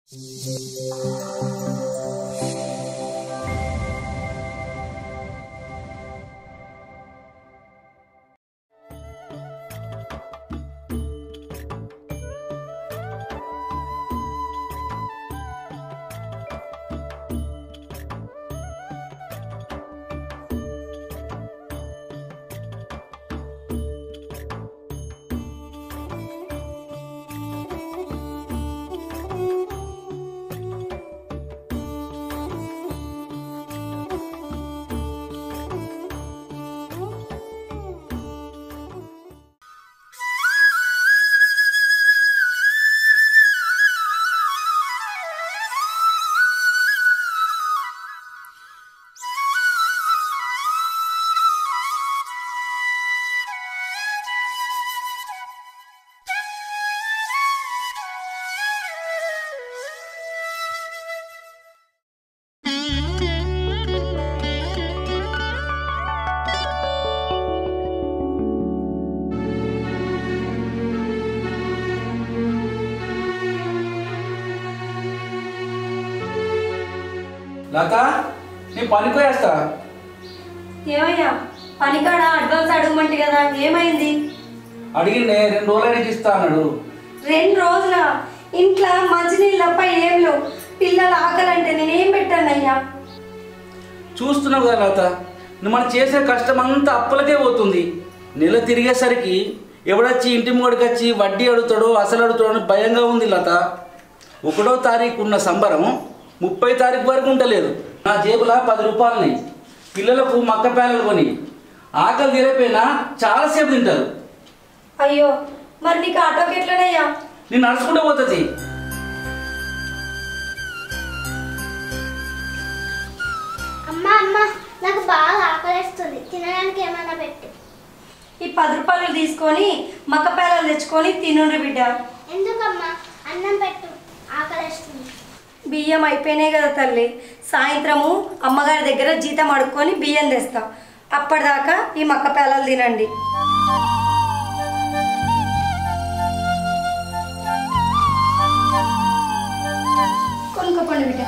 లత నేను పనిపోయేస్తా ఏమయ్యా పనికాడ అడ్వాన్స్ అడగమంటే కదా ఏమైంది అడిగిండే రెండు రోజులైనా ఇస్తా అన్నాడు రెండు రోజుల ఇంట్లో మంచినీళ్ళు తప్ప ఏం లేవు పిల్లలు ఆకలంటే నేనేం పెట్టానయ్యా చూస్తున్నావు కదా లత నువ్వు మనం చేసే కష్టం అంతా అప్పులకే పోతుంది నెల తిరిగేసరికి ఎవడొచ్చి ఇంటి ముంగడికి వచ్చి వడ్డీ అడుగుతాడో అసలు అడుగుతాడో అని భయంగా ఉంది లత ఒకటో తారీఖు ఉన్న సంబరం ముప్పై తారీఖు వరకు ఉండలేదు నా జేబులో పది రూపాయలని పిల్లలకు మక్క పేలలు కొని ఆకలి తీరైపోయినా చాలాసేపు తింటారు అయ్యో మరి నీకు ఆటోకి ఎట్లనయ్యా నేను నడుచుకుంటూ పోతుంది అమ్మా అమ్మ నాకు బాగా ఆకలిస్తుంది తినడానికి ఏమైనా పెట్టు ఈ పది రూపాయలు తీసుకొని మక్క పేలాలు తెచ్చుకొని తినుండ్రి బిడ్డ ఎందుకమ్మా అన్నం పెట్టు ఆకలిస్తుంది బియ్యం అయిపోయినాయి కదా తల్లి సాయంత్రము అమ్మగారి దగ్గర జీతం అడుక్కొని బియ్యం తెస్తా అప్పటిదాకా ఈ మక్క పేలాలు తినండి కొనుక్కోపండి బిడ్డ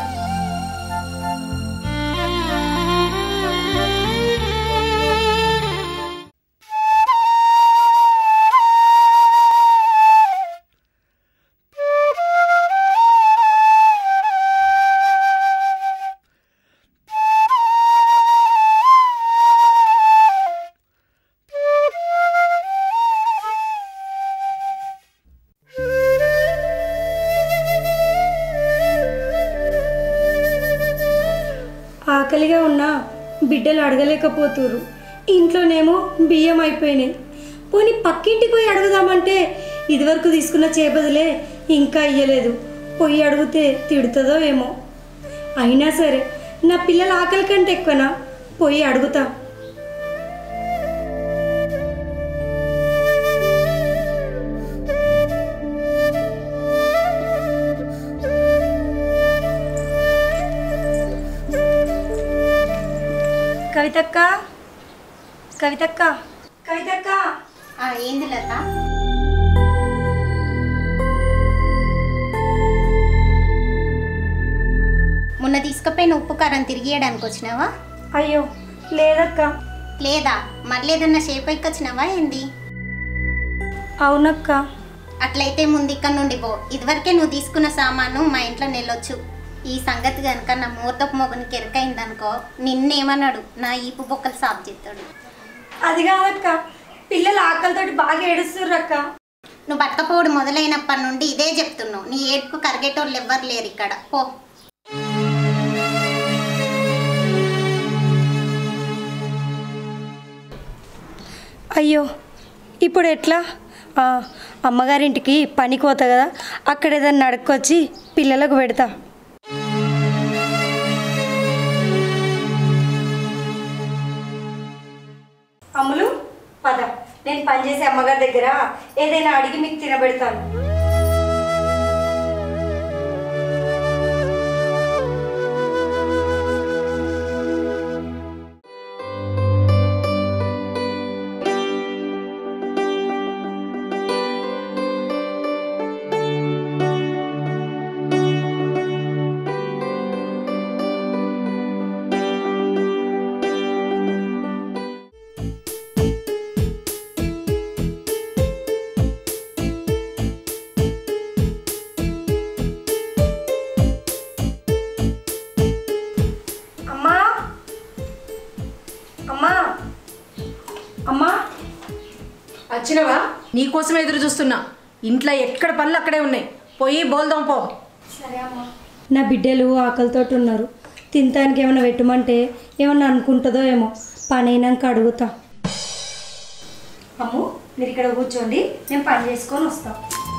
ఆకలిగా ఉన్న బిడ్డలు అడగలేకపోతురు ఇంట్లోనేమో బియ్యం అయిపోయినాయి పోనీ పక్కింటికి పోయి అడుగుదామంటే ఇదివరకు తీసుకున్న చేబదులే ఇంకా ఇయ్యలేదు పోయి అడిగితే తిడుతుందో ఏమో అయినా సరే నా పిల్లల ఆకలి కంటే ఎక్కువనా పోయి అడుగుతా కవితక్క కవితక్క కవితక్క ఆ, ఏంది లత మొన్న తీసుకుపోయిన ఉప్పు కారం తిరిగియడానికి వచ్చినావా అయ్యో లేదక్క లేదా మళ్ళీ ఏదన్నా షేప్ ఎక్కొచ్చినావా ఏంది అవునక్క అట్లయితే ముందు ఇక్కడ నుండి పో ఇదివరకే నువ్వు తీసుకున్న సామాను మా ఇంట్లో నిలొచ్చు ఈ సంగతి కనుక నా మూర్తపు మొగనికి ఎరకైందనుకో నిన్నేమన్నాడు నా ఈపు బొక్కలు సాఫ్ చేస్తాడు అది కాదక్క పిల్లలు ఆకలితోటి బాగా ఏడుస్తుర్రక్క నువ్వు పట్టకపోవడం మొదలైనప్పటి నుండి ఇదే చెప్తున్నావు నీ ఏడుపు కరిగేటోళ్ళు ఎవ్వరు లేరు ఇక్కడ పో అయ్యో ఇప్పుడు ఎట్లా ఆ, అమ్మగారింటికి పనికి పోతా కదా అక్కడ ఏదన్నా నడుక్కొచ్చి పిల్లలకు పెడతా అమ్ములు పద నేను పనిచేసే అమ్మగారి దగ్గర ఏదైనా అడిగి మీకు తినబెడతాను నీకోసం ఎదురు చూస్తున్నా ఇంట్లో ఎక్కడ పనులు అక్కడే ఉన్నాయి పోయి బోల్దాం పో నా బిడ్డలు ఆకలితో ఉన్నారు తినటానికి ఏమైనా పెట్టమంటే ఏమన్నా అనుకుంటుందో ఏమో పని అయినాక అడుగుతా అమ్ము మీరు ఇక్కడ కూర్చోండి నేను పని చేసుకొని వస్తాను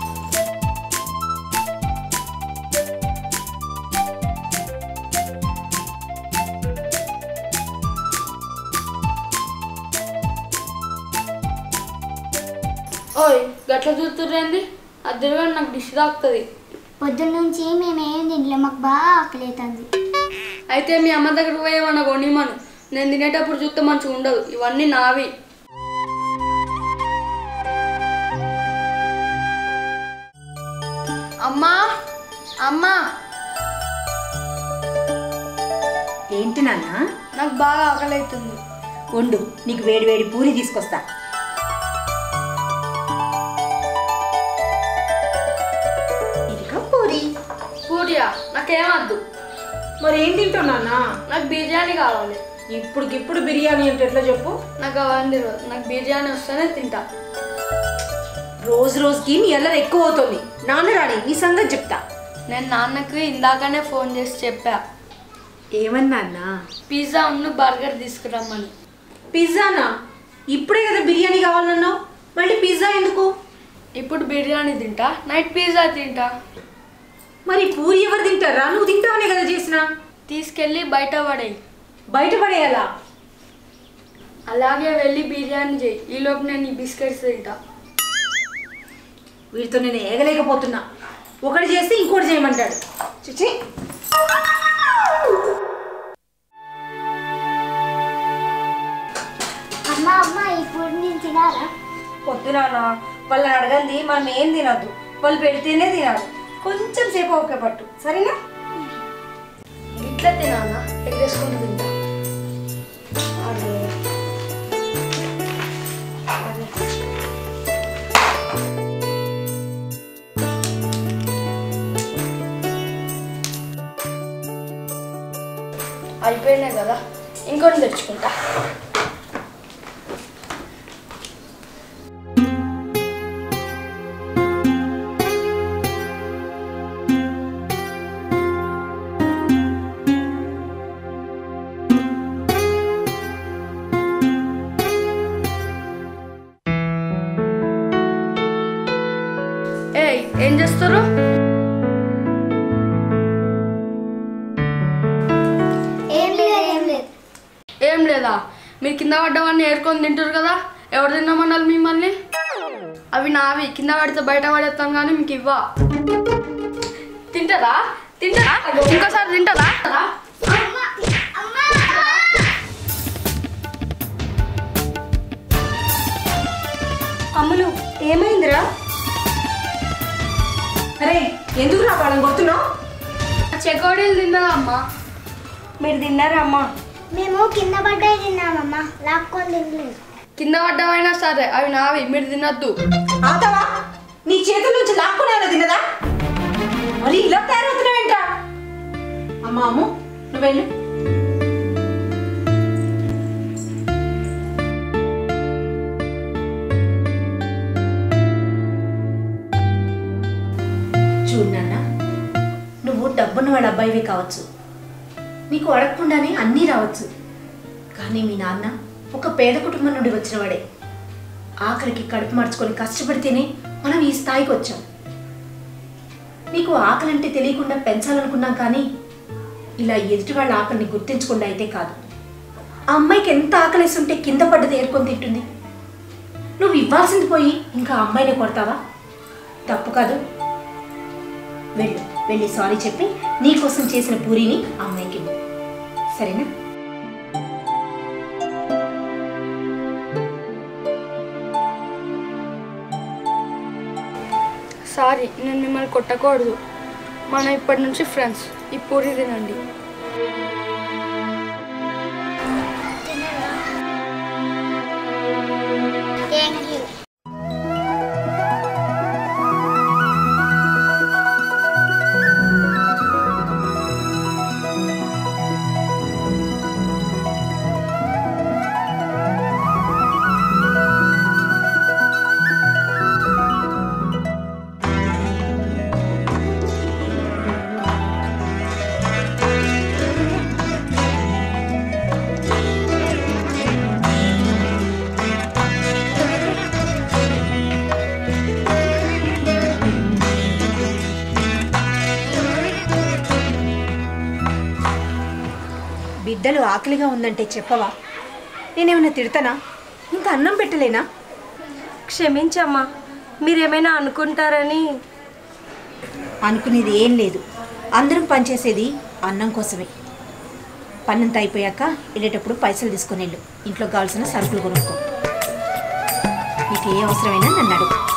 ఓయ్ గట్ల చూస్తుర్రేంది అద్దరుగా నాకు డిష్ తాకుతుంది పొద్దున్న నుంచి మేమేం తినలే మాకు బాగా ఆకలి అవుతుంది అయితే మీ అమ్మ దగ్గరకు పోయేమన్నా కొనిమను నేను తినేటప్పుడు చూస్తే మంచిగా ఉండదు ఇవన్నీ నావి అమ్మా అమ్మా ఏంటి నాన్న నాకు బాగా ఆకలి అవుతుంది వండు నీకు వేడి వేడి పూరి తీసుకొస్తా ఇదిగో పూరి పూరియా నాకేమద్దు మరి ఏం తింటావు నాన్న నాకు బిర్యానీ కావాలి ఇప్పుడుకిప్పుడు బిర్యానీ అంటే ఎట్లా చెప్పు నాకు అవన్నీ తెలియదు. నాకు బిర్యానీ వస్తేనే తింటా రోజు రోజుకి నీ అల్లరి ఎక్కువ అవుతుంది నాన్న రాని నీ సంగతి చెప్తా నేను నాన్నకి ఇందాకనే ఫోన్ చేసి చెప్పా ఏమన్నా అన్న పిజ్జా ఉన్ను బర్గర్ తీసుకురమ్మని పిజ్జానా ఇప్పుడే కదా బిర్యానీ కావాలన్నావు మళ్ళీ పిజ్జా ఎందుకు ఇప్పుడు బిర్యానీ తింటా నైట్ పిజ్జా తింటా మరి పూరి ఎవరు తింటారా నువ్వు తింటావనే కదా చేసిన తీసుకెళ్ళి బయట పడేయి బయట పడేయాలా అలాగే వెళ్ళి బిర్యానీ చేయి ఈలోపు నేను ఈ బిస్కెట్స్ తింటా వీటితో నేను ఏగలేకపోతున్నా ఒకటి చేస్తే ఇంకోటి చేయమంటాడు చిచి అమ్మ అమ్మ ఈ ఫుడ్ నేను తినాలా పొద్దునాన్న వాళ్ళని అడగంది మనం ఏం తినద్దు వాళ్ళు పెడితేనే తినాలి కొంచెం సేపు ఓకే పట్టు సరేనా ఇట్లా తినాలా ఎగ్గేసుకుని తింటా అదే అదే అయిపోయినాయి కదా ఇంకొని తెచ్చుకుంటా ఏయ్ ఏం చేస్తారు ఏం లేదు ఏం లేదు ఏం లేదా మీరు కింద పడ్డవన్నీ ఏరుకొని తింటారు కదా ఎవరు తిన్నామన్నారు మిమ్మల్ని అవి నావి కింద పడితే బయట పడేస్తాం కానీ మీకు ఇవ్వా తింటారా తింటారా ఇంకోసారి తింటారా అమ్ములు ఏమైందిరా అరే ఎందుకు నా వాళ్ళని కొడుతున్నావు చెకోడీలు తిన్నదా అమ్మా మీరు తిన్నారా అమ్మా మేము కింద పడ్డాయి తిన్నామమ్మా లాక్కొని తినలేదు కింద పడ్డమైనా సరే అవి నావి మీరు తినద్దు ఆతావా నీ చేతుల నుంచి లాక్కునేలా తినదా మరి ఇలా తయారవుతున్నావేంట అమ్మా అమ్ము నువ్వు వెళ్ళు చూడు నాన్న నువ్వు డబ్బున్న వాళ్ళ అబ్బాయివే కావచ్చు నీకు అడగకుండానే అన్నీ రావచ్చు కానీ మీ నాన్న ఒక పేద కుటుంబం నుండి వచ్చినవాడే ఆఖరికి కడుపు మార్చుకొని కష్టపడితేనే మనం ఈ స్థాయికి వచ్చాం నీకు ఆకలి అంటే తెలియకుండా పెంచాలనుకున్నాం కానీ ఇలా ఎదుటి వాళ్ళ ఆకలిని గుర్తించకుండా అయితే కాదు ఆ అమ్మాయికి ఎంత ఆకలేసి ఉంటే కింద పడ్డది ఏరుకొని తింటుంది నువ్వు ఇవ్వాల్సింది పోయి ఇంకా ఆ అమ్మాయిని కొడతావా తప్పు కాదు వెళ్ళు వెళ్ళి సారీ చెప్పి నీకోసం చేసిన పూరిని ఆ అమ్మాయికి ఇవ్వు. సరేనా సారీ నేను మిమ్మల్ని కొట్టకూడదు మనం ఇప్పటి నుంచి ఫ్రెండ్స్ ఈ పూరి తినండి థ్యాంక్ యూ బిడ్డలు ఆకలిగా ఉందంటే చెప్పవా నేనేమైనా తిడతానా ఇంకా అన్నం పెట్టలేనా క్షమించమ్మా మీరేమైనా అనుకుంటారని అనుకునేది ఏం లేదు అందరం పనిచేసేది అన్నం కోసమే పన్నంతా అయిపోయాక వెళ్ళేటప్పుడు పైసలు తీసుకుని వెళ్ళు ఇంట్లో కావాల్సిన సరుకులు కొనుక్కో నీకు ఏ అవసరమైనా నన్ను అడుగు